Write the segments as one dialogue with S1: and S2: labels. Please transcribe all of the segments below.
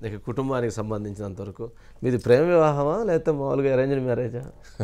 S1: ఇక కుటుంబానికి సంబంధించినంత వరకు మీది ప్రేమ వివాహమా లేకపోతే మామూలుగా అరేంజ్డ్ మ్యారేజా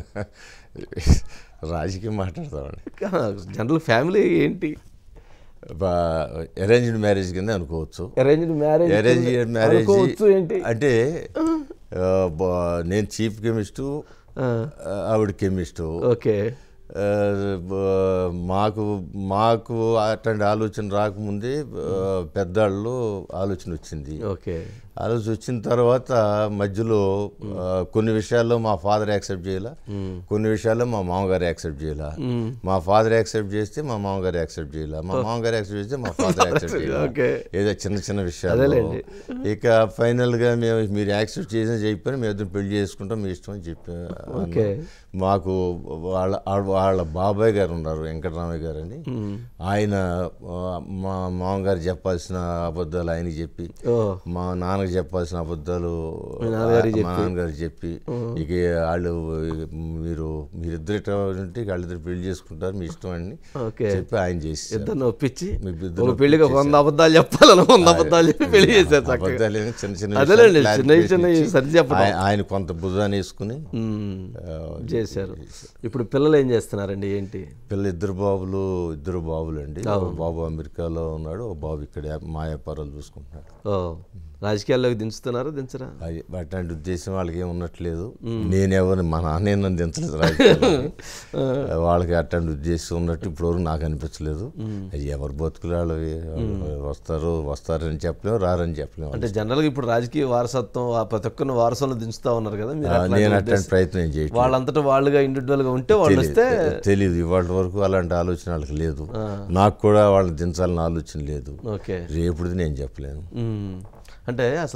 S2: రాజకీయం మాట్లాడతామండి
S1: జనరల్ ఫ్యామిలీ ఏంటి
S2: అరేంజ్డ్ మ్యారేజ్ కింద అనుకోవచ్చు
S1: అరేంజ్డ్ మ్యారేజ్
S2: అరేంజ్డ్ మ్యారేజ్
S1: అనుకోవచ్చు ఏంటి
S2: అంటే ఆ, బా- నేను చీఫ్ కెమిస్టు
S1: ఆ,
S2: ఆవిడ కెమిస్టు
S1: ఓకే
S2: ఆ, బ- మాకు మాకు అట్లాంటి ఆలోచన రాకముందే ఆ, పెద్దాళ్ళు ఆలోచన వచ్చింది
S1: ఓకే
S2: ఆలోచన వచ్చిన తర్వాత మధ్యలో ఆ, కొన్ని విషయాల్లో మా ఫాదర్ యాక్సెప్ట్ చేయాల కొన్ని విషయాల్లో మా మామగారు యాక్సెప్ట్ చేయాల మా ఫాదర్ యాక్సెప్ట్ చేస్తే మా మామగారు యాక్సెప్ట్ చేయాల మా మామగారు యాక్సెప్ట్ చేస్తే మా ఫాదర్ యాక్సెప్ట్ చేయాల
S1: ఓకే.
S2: ఏదో చిన్న చిన్న విషయాలు
S1: అదేలేండి.
S2: ఇక ఫైనల్ గా మేము మీరు యాక్సెప్ట్ చేసిన చెప్పని మేము ఇద్దరు పెళ్లి చేసుకుంటాం మీ ఇష్టం అని చెప్పి
S1: ఓకే.
S2: మాకు వాళ్ళ వాళ్ళ బాబాయ్ గారు ఉన్నారు వెంకటరామయ్య గారు అని ఆయన ఆ, మా మామగారు చెప్పాల్సిన అబద్ధాలు ఆయనకి చెప్పి
S1: ఓ
S2: మా నాన్నకి చెప్పాల్సిన అబద్ధాలు
S1: నాన్నగారికి
S2: మా నాన్నగారికి చెప్పి ఇక వాళ్ళు మీరు మీరిద్దరు ఇట్లా ఉంటే వాళ్ళిద్దరు పెళ్లి చేసుకుంటారు మీ ఇష్టం అని
S1: ఓకే.
S2: చెప్పి ఆయన చేసి
S1: ఇద్దరిని ఒప్పించి
S2: మీ ఇద్దరిని
S1: ఒక పెళ్లికి ఒక వంద అబద్ధాలు చెప్పాలని వంద అబద్ధాలు చెప్పి పెళ్లి చేశారు చక్కగా
S2: అబద్ధాలు ఏమి చిన్న చిన్న
S1: అదేలేండి,
S2: విషయాలు
S1: చిన్న చిన్న
S2: clarification
S1: సరి చెప్పడం.
S2: ఆయన- ఆయన కొంత భుజాన్ని వేసుకుని
S1: మ్మ్.
S2: ఆ,
S1: చేశారు ఇప్పుడు పిల్లలు ఏం చేస్తున్నారండి ఏంటి
S2: పిల్ల ఇద్దరు బాబులు ఇద్దరు బాబులు అండి ఒక బాబు అమెరికాలో ఉన్నాడు ఒక బాబు ఇక్కడ మా వ్యాపారాలు చూసుకుంటున్నాడు
S1: ఓ రాజకీయాల్లోకి దించుతున్నారా దించరా
S2: అది అట్లాంటి ఉద్దేశం వాళ్ళకి ఏం ఉండట్లేదు నేనెవరిని మా నాన్న నన్ను దించలేదు రాజకీయాల్లోకి. వాళ్ళకి అట్లాంటి ఉద్దేశం ఉన్నట్టు ఇప్పటివరకు నాకు అనిపించలేదు అది ఎవరు బతుకులు వాళ్ళవి వాళ్ళు వస్తారు వస్తారని చెప్పలేము రారని చెప్పలేము
S1: అంటే జనరల్గా ఇప్పుడు రాజకీయ వారసత్వం ఆ ప్రతి ఒక్కరిని వారసులను దించుతా ఉన్నారు కదా మీరు
S2: ఆ,
S1: అట్లాంటి
S2: నేను
S1: ఉద్దేశం-
S2: అట్లాంటి ప్రయత్నం చేయట్లేదు
S1: వాళ్ళంతటా వాళ్ళుగా ఇండివిజువల్ గా ఉంటే వాళ్ళు వస్తే
S2: తెలియదు ఇవాళ వరకు అలాంటి ఆలోచన వాళ్ళకి లేదు నాకు కూడా వాళ్ళని దించాలని ఆలోచన లేదు
S1: ఓకే
S2: రేపుది నేను చెప్పలేను
S1: మ్మ్. అంటే అసలు